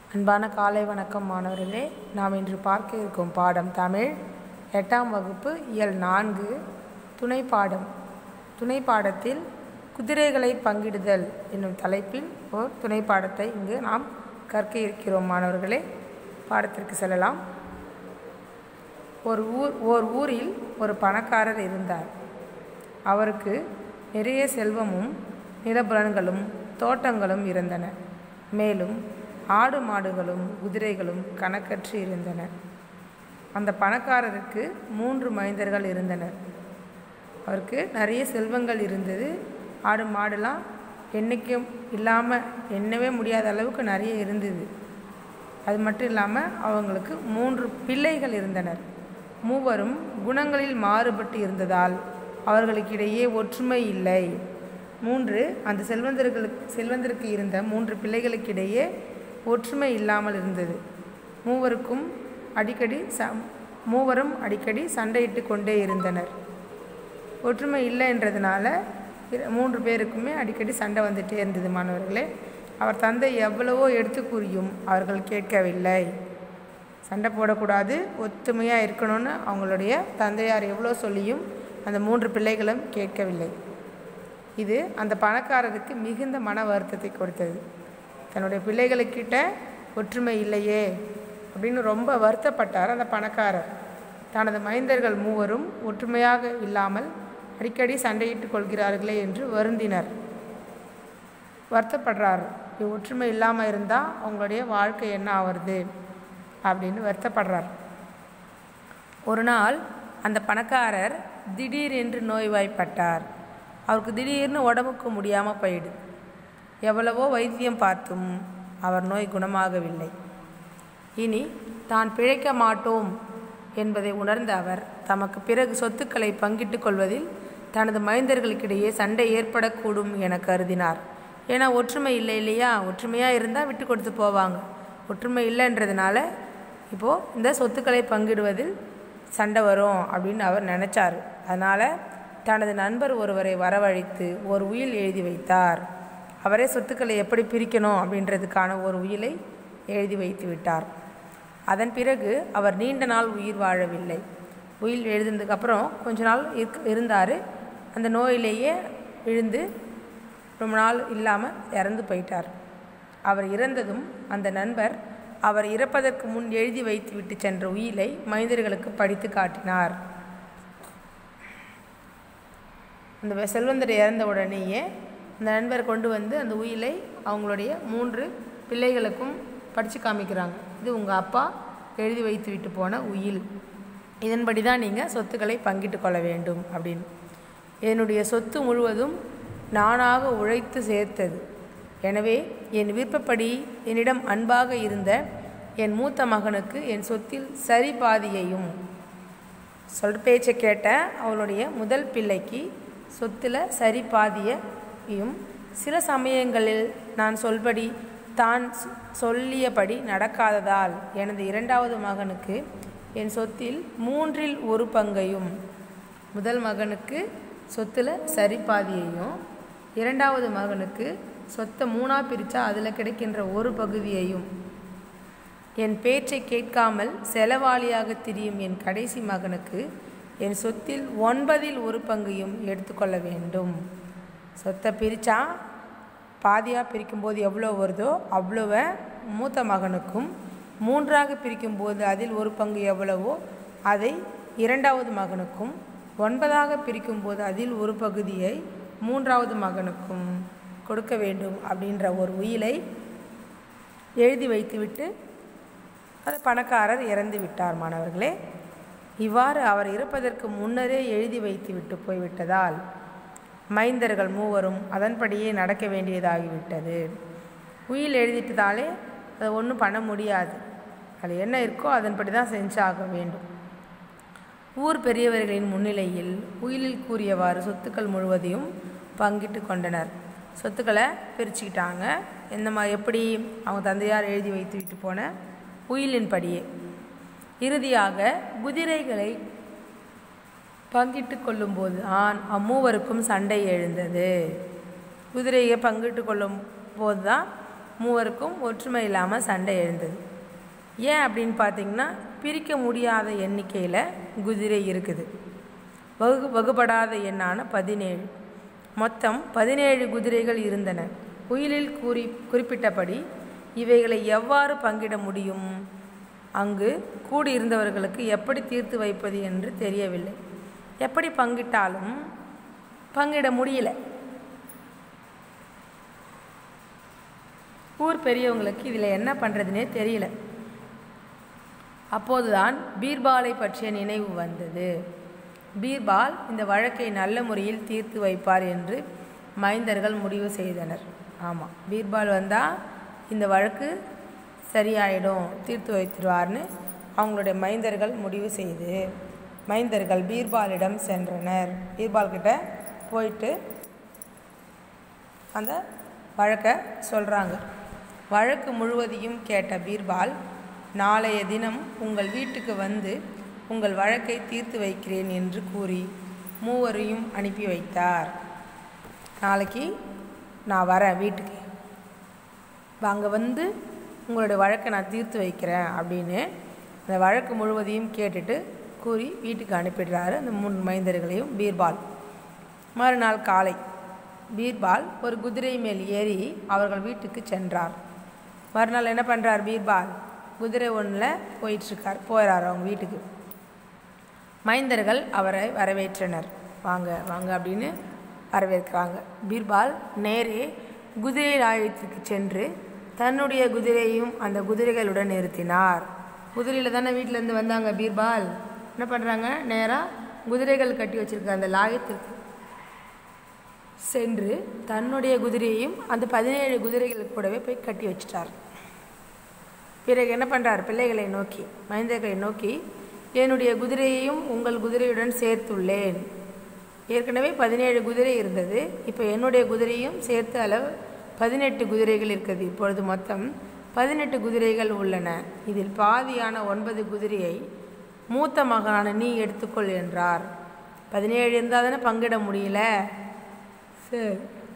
அன்பான காலை வணக்கம் மாணவர்களே நாம் இன்று பார்க்க இருக்கும் பாடம் தமிழ் எட்டாம் வகுப்பு இயல் நான்கு துணை பாடம் துணை பாடத்தில் குதிரைகளை பங்கிடுதல் என்னும் தலைப்பில் ஓர் துணை பாடத்தை இங்கு நாம் கற்க இருக்கிறோம் மாணவர்களே பாடத்திற்கு செல்லலாம் ஒரு ஊர் ஓர் ஊரில் ஒரு பணக்காரர் இருந்தார் அவருக்கு நிறைய செல்வமும் நிலபுலன்களும் தோட்டங்களும் இருந்தன மேலும் ஆடு மாடுகளும் குதிரைகளும் கணக்கற்று இருந்தன அந்த பணக்காரருக்கு மூன்று மைந்தர்கள் இருந்தனர் அவருக்கு நிறைய செல்வங்கள் இருந்தது ஆடு மாடுலாம் என்றைக்கும் இல்லாமல் எண்ணவே முடியாத அளவுக்கு நிறைய இருந்தது அது மட்டும் இல்லாமல் அவங்களுக்கு மூன்று பிள்ளைகள் இருந்தனர் மூவரும் குணங்களில் மாறுபட்டு இருந்ததால் அவர்களுக்கிடையே ஒற்றுமை இல்லை மூன்று அந்த செல்வந்தர்களுக்கு செல்வந்தருக்கு இருந்த மூன்று பிள்ளைகளுக்கிடையே ஒற்றுமை இல்லாமல் இருந்தது மூவருக்கும் அடிக்கடி ச மூவரும் அடிக்கடி சண்டையிட்டு கொண்டே இருந்தனர் ஒற்றுமை இல்லைன்றதுனால இர- மூன்று பேருக்குமே அடிக்கடி சண்டை வந்துட்டே இருந்தது மாணவர்களே அவர் தந்தை எவ்வளவோ எடுத்து கூறியும் அவர்கள் கேட்கவில்லை சண்டை போடக்கூடாது ஒத்துமையாக இருக்கணும்னு அவங்களுடைய தந்தையார் எவ்வளோ சொல்லியும் அந்த மூன்று பிள்ளைகளும் கேட்கவில்லை இது அந்த பணக்காரருக்கு மிகுந்த மன வருத்தத்தை கொடுத்தது தன்னுடைய பிள்ளைகளுக்கிட்ட ஒற்றுமை இல்லையே அப்படின்னு ரொம்ப வருத்தப்பட்டார் அந்த பணக்காரர் தனது மைந்தர்கள் மூவரும் ஒற்றுமையாக இல்லாமல் அடிக்கடி சண்டையிட்டுக் கொள்கிறார்களே என்று வருந்தினர் வருத்தப்படுறார் இது ஒற்றுமை இல்லாமல் இருந்தால் அவங்களுடைய வாழ்க்கை என்ன ஆவறது அப்படின்னு வருத்தப்படுறார் ஒரு நாள் அந்த பணக்காரர் திடீரென்று நோய்வாய்ப்பட்டார் அவருக்கு திடீர்னு உடம்புக்கு முடியாமல் போயிடுது எவ்வளவோ வைத்தியம் பார்த்தும் அவர் நோய் குணமாகவில்லை இனி தான் பிழைக்க மாட்டோம் என்பதை உணர்ந்த அவர் தமக்கு பிறகு சொத்துக்களை பங்கிட்டுக் கொள்வதில் தனது மைந்தர்களுக்கிடையே சண்டை ஏற்படக்கூடும் என கருதினார் ஏன்னா ஒற்றுமை இல்லை இல்லையா ஒற்றுமையாக இருந்தால் விட்டு கொடுத்து போவாங்க ஒற்றுமை இல்லைன்றதுனால இப்போது இந்த சொத்துக்களை பங்கிடுவதில் சண்டை வரும் அப்படின்னு அவர் நினச்சார் அதனால் தனது நண்பர் ஒருவரை வரவழைத்து ஒரு உயில் எழுதி வைத்தார் அவரே சொத்துக்களை எப்படி பிரிக்கணும் அப்படின்றதுக்கான ஒரு உயிலை எழுதி வைத்து விட்டார் அதன் பிறகு அவர் நீண்ட நாள் உயிர் வாழவில்லை உயில் எழுதினதுக்கப்புறம் கொஞ்ச நாள் இருக் இருந்தார் அந்த நோயிலேயே விழுந்து ரொம்ப நாள் இல்லாமல் இறந்து போயிட்டார் அவர் இறந்ததும் அந்த நண்பர் அவர் இறப்பதற்கு முன் எழுதி வைத்து விட்டு சென்ற உயிலை மைந்தர்களுக்கு படித்து காட்டினார் அந்த வெ- செல்வந்தர் இறந்த உடனேயே அந்த நண்பர் கொண்டு வந்து அந்த உயிலை அவங்களுடைய மூன்று பிள்ளைகளுக்கும் படித்து காமிக்கிறாங்க இது உங்கள் அப்பா எழுதி வைத்து விட்டு போன உயில் இதன்படி தான் நீங்கள் சொத்துக்களை பங்கிட்டு கொள்ள வேண்டும் அப்படின்னு என்னுடைய சொத்து முழுவதும் நானாக உழைத்து சேர்த்தது எனவே என் விருப்பப்படி என்னிடம் அன்பாக இருந்த என் மூத்த மகனுக்கு என் சொத்தில் சரி பாதியையும் சொல் பேச்சை கேட்ட அவளுடைய முதல் பிள்ளைக்கு சொத்தில் சரி பாதியையும் சில சமயங்களில் நான் சொல்படி தான் சொ- சொல்லியபடி நடக்காததால் எனது இரண்டாவது மகனுக்கு என் சொத்தில் மூன்றில் ஒரு பங்கையும் முதல் மகனுக்கு சொத்தில் சரி பாதியையும் இரண்டாவது மகனுக்கு சொத்தை மூணாக பிரித்தா அதில் கிடைக்கின்ற ஒரு பகுதியையும் என் பேச்சை கேட்காமல் செலவாளியாக திரியும் என் கடைசி மகனுக்கு என் சொத்தில் ஒன்பதில் ஒரு பங்கையும் எடுத்துக்கொள்ள வேண்டும் சொத்தை பிரித்தா பாதியாக பிரிக்கும்போது எவ்வளோ வருதோ அவ்வளோவை மூத்த மகனுக்கும் மூன்றாக பிரிக்கும்போது அதில் ஒரு பங்கு எவ்வளவோ அதை இரண்டாவது மகனுக்கும் ஒன்பதாக பிரிக்கும்போது அதில் ஒரு பகுதியை மூன்றாவது மகனுக்கும் கொடுக்க வேண்டும் அப்படின்ற ஒரு உயிலை எழுதி வைத்துவிட்டு அது பணக்காரர் இறந்து விட்டார் மாணவர்களே இவ்வாறு அவர் இறப்பதற்கு முன்னரே எழுதி வைத்து விட்டு போய்விட்டதால் மைந்தர்கள் மூவரும் அதன்படியே நடக்க வேண்டியதாகிவிட்டது உயில் எழுதிட்டதாலே அதை ஒன்றும் பண்ண முடியாது அது என்ன இருக்கோ அதன்படி தான் செஞ்சாக வேண்டும் ஊர் பெரியவர்களின் முன்னிலையில் உயிலில் கூறியவாறு சொத்துக்கள் முழுவதையும் பங்கிட்டு கொண்டனர் சொத்துக்களை பிரிச்சுக்கிட்டாங்க எந்த மாதிரி எப்படி அவங்க தந்தையார் எழுதி வைத்து விட்டு போன உயிலின்படியே இறுதியாக குதிரைகளை பங்கிட்டு கொள்ளும்போது ஆண் அம்மூவருக்கும் சண்டை எழுந்தது குதிரையை பங்கிட்டு கொள்ளும் போது தான் மூவருக்கும் ஒற்றுமை இல்லாமல் சண்டை எழுந்தது ஏன் அப்படின்னு பார்த்தீங்கன்னா பிரிக்க முடியாத எண்ணிக்கையில் குதிரை இருக்குது வகு வகுப்படாத எண்ணான பதினேழு மொத்தம் பதினேழு குதிரைகள் இருந்தன உயிலில் கூறி குறிப்பிட்டபடி இவைகளை எவ்வாறு பங்கிட முடியும் அங்கு கூடியிருந்தவர்களுக்கு எப்படி தீர்த்து வைப்பது என்று தெரியவில்லை எப்படி பங்கிட்டாலும் பங்கிட முடியல ஊர் பெரியவங்களுக்கு இதில் என்ன பண்ணுறதுனே தெரியல அப்போதுதான் பீர்பாலை பற்றிய நினைவு வந்தது பீர்பால் இந்த வழக்கை நல்ல முறையில் தீர்த்து வைப்பார் என்று மைந்தர்கள் முடிவு செய்தனர் ஆமாம் பீர்பால் வந்தால் இந்த வழக்கு சரியாயிடும் தீர்த்து வைத்துருவார்னு அவங்களுடைய மைந்தர்கள் முடிவு செய்து மைந்தர்கள் பீர்பாலிடம் சென்றனர் பீர்பால் கிட்ட போயிட்டு அந்த வழக்கை சொல்கிறாங்க வழக்கு முழுவதையும் கேட்ட பீர்பால் நாளைய தினம் உங்கள் வீட்டுக்கு வந்து உங்கள் வழக்கை தீர்த்து வைக்கிறேன் என்று கூறி மூவரையும் அனுப்பி வைத்தார் நாளைக்கு நான் வரேன் வீட்டுக்கு அங்கே வந்து உங்களுடைய வழக்கை நான் தீர்த்து வைக்கிறேன் அப்படின்னு அந்த வழக்கு முழுவதையும் கேட்டுட்டு கூறி வீட்டுக்கு அனுப்பிடுறாரு அந்த மூணு மைந்தர்களையும் பீர்பால் மறுநாள் காலை பீர்பால் ஒரு குதிரை மேல் ஏறி அவர்கள் வீட்டுக்கு சென்றார் மறுநாள் என்ன பண்ணுறார் பீர்பால் குதிரை ஒன்றில் போயிட்டுருக்கார் போயிறார் அவங்க வீட்டுக்கு மைந்தர்கள் அவரை வரவேற்றனர் வாங்க வாங்க அப்படின்னு வரவேற்கிறாங்க பீர்பால் நேரே குதிரை ஆயத்திற்கு சென்று தன்னுடைய குதிரையும் அந்த குதிரைகளுடன் நிறுத்தினார் குதிரையில் தானே வீட்டிலேருந்து வந்தாங்க பீர்பால் என்ன பண்ணுறாங்க நேராக குதிரைகள் கட்டி வச்சுருக்க அந்த லாயத்திற்கு சென்று தன்னுடைய குதிரையையும் அந்த பதினேழு குதிரைகள் கூடவே போய் கட்டி வச்சிட்டார் பிறகு என்ன பண்ணுறார் பிள்ளைகளை நோக்கி மைந்தர்களை நோக்கி என்னுடைய குதிரையையும் உங்கள் குதிரையுடன் சேர்த்துள்ளேன் ஏற்கனவே பதினேழு குதிரை இருந்தது இப்போ என்னுடைய குதிரையும் சேர்த்து அளவு பதினெட்டு குதிரைகள் இருக்கிறது இப்பொழுது மொத்தம் பதினெட்டு குதிரைகள் உள்ளன இதில் பாதியான ஒன்பது குதிரையை மூத்த மகனான நீ எடுத்துக்கொள் என்றார் பதினேழு இருந்தால் தானே பங்கிட முடியல சரி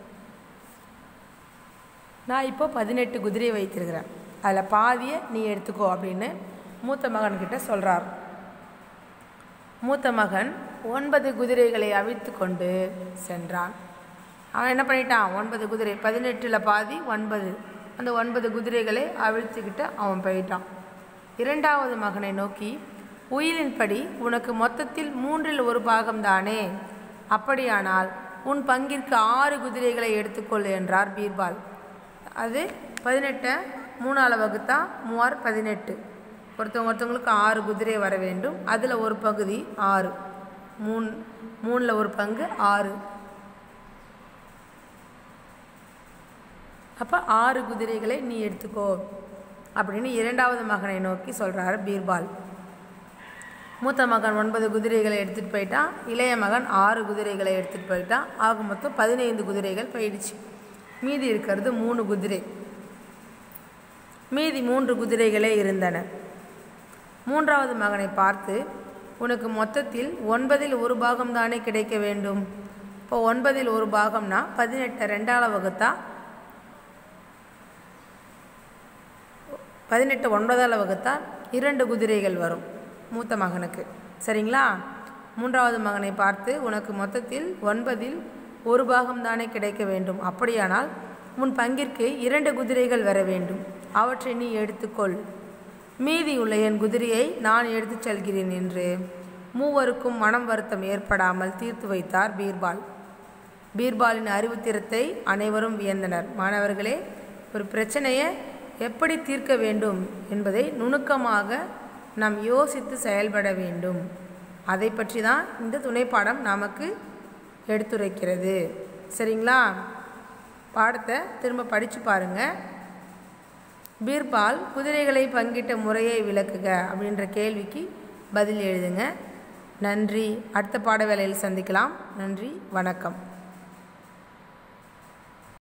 நான் இப்போ பதினெட்டு குதிரை வைத்திருக்கிறேன் அதில் பாதியை நீ எடுத்துக்கோ அப்படின்னு மூத்த மகன்கிட்ட சொல்கிறார் மூத்த மகன் ஒன்பது குதிரைகளை அவிழ்த்து கொண்டு சென்றான் அவன் என்ன பண்ணிட்டான் ஒன்பது குதிரை பதினெட்டில் பாதி ஒன்பது அந்த ஒன்பது குதிரைகளை அவிழ்த்துக்கிட்டு அவன் போயிட்டான் இரண்டாவது மகனை நோக்கி உயிரின்படி உனக்கு மொத்தத்தில் மூன்றில் ஒரு பாகம்தானே அப்படியானால் உன் பங்கிற்கு ஆறு குதிரைகளை எடுத்துக்கொள் என்றார் பீர்பால் அது பதினெட்டை மூணால் வகுத்தா மூவார் பதினெட்டு ஒருத்தவங்க ஒருத்தவங்களுக்கு ஆறு குதிரை வர வேண்டும் அதில் ஒரு பகுதி ஆறு மூணு மூணில் ஒரு பங்கு ஆறு அப்போ ஆறு குதிரைகளை நீ எடுத்துக்கோ அப்படின்னு இரண்டாவது மகனை நோக்கி சொல்கிறாரு பீர்பால் மூத்த மகன் ஒன்பது குதிரைகளை எடுத்துகிட்டு போயிட்டான் இளைய மகன் ஆறு குதிரைகளை எடுத்துகிட்டு போயிட்டான் ஆக மொத்தம் பதினைந்து குதிரைகள் போயிடுச்சு மீதி இருக்கிறது மூணு குதிரை மீதி மூன்று குதிரைகளே இருந்தன மூன்றாவது மகனை பார்த்து உனக்கு மொத்தத்தில் ஒன்பதில் ஒரு பாகம் தானே கிடைக்க வேண்டும் இப்போ ஒன்பதில் ஒரு பாகம்னா பதினெட்டு ரெண்டால வகுத்தா பதினெட்டு ஒன்பதால் வகுத்தா இரண்டு குதிரைகள் வரும் மூத்த மகனுக்கு சரிங்களா மூன்றாவது மகனை பார்த்து உனக்கு மொத்தத்தில் ஒன்பதில் ஒரு பாகம் தானே கிடைக்க வேண்டும் அப்படியானால் உன் பங்கிற்கு இரண்டு குதிரைகள் வர வேண்டும் அவற்றை நீ எடுத்துக்கொள் மீதியுள்ள என் குதிரையை நான் எடுத்துச் செல்கிறேன் என்று மூவருக்கும் மனம் வருத்தம் ஏற்படாமல் தீர்த்து வைத்தார் பீர்பால் பீர்பாலின் அறிவுத்திறத்தை அனைவரும் வியந்தனர் மாணவர்களே ஒரு பிரச்சனையை எப்படி தீர்க்க வேண்டும் என்பதை நுணுக்கமாக நாம் யோசித்து செயல்பட வேண்டும் அதை பற்றி தான் இந்த துணைப்பாடம் நமக்கு எடுத்துரைக்கிறது சரிங்களா பாடத்தை திரும்ப படித்து பாருங்கள் பீர்பால் குதிரைகளை பங்கிட்ட முறையை விளக்குக அப்படின்ற கேள்விக்கு பதில் எழுதுங்க நன்றி அடுத்த பாட வேலையில் சந்திக்கலாம் நன்றி வணக்கம்